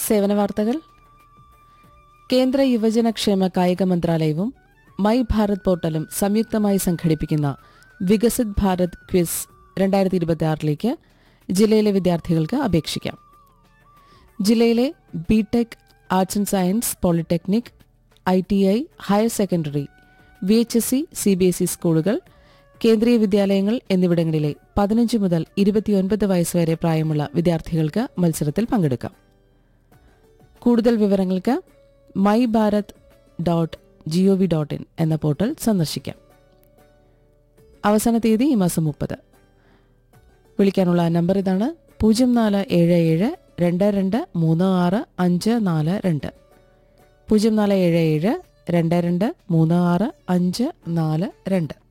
സേവന വാർത്തകൾ കേന്ദ്ര യുവജനക്ഷേമ കായിക മന്ത്രാലയവും മൈ ഭാരത് പോർട്ടലും സംയുക്തമായി സംഘടിപ്പിക്കുന്ന വികസിത് ഭാരത് ക്വിസ് രണ്ടായിരത്തി ഇരുപത്തിയാറിലേക്ക് ജില്ലയിലെ വിദ്യാർത്ഥികൾക്ക് അപേക്ഷിക്കാം ജില്ലയിലെ BTech arts and science polytechnic I T I higher secondary V H S C C B S E സ്കൂളുകൾ കേന്ദ്രീയ വിദ്യാലയങ്ങൾ എന്നിവിടങ്ങളിലെ പതിനഞ്ച് മുതൽ ഇരുപത്തിയൊൻപത് വയസ്സ് വരെ പ്രായമുള്ള വിദ്യാർത്ഥികൾക്ക് മത്സരത്തിൽ പങ്കെടുക്കാം കൂടുതൽ വിവരങ്ങൾക്ക് my Bharat dot G O V dot in എന്ന പോർട്ടൽ സന്ദർശിക്കാം അവസാന തീയതി ഈ മാസം മുപ്പത് വിളിക്കാനുള്ള നമ്പർ ഇതാണ് പൂജ്യം നാല് ഏഴ് ഏഴ് രണ്ട് രണ്ട് മൂന്ന് ആറ് അഞ്ച് നാല് രണ്ട് പൂജ്യം നാല് ഏഴ് ഏഴ് രണ്ട് രണ്ട് മൂന്ന് ആറ് അഞ്ച് നാല് രണ്ട്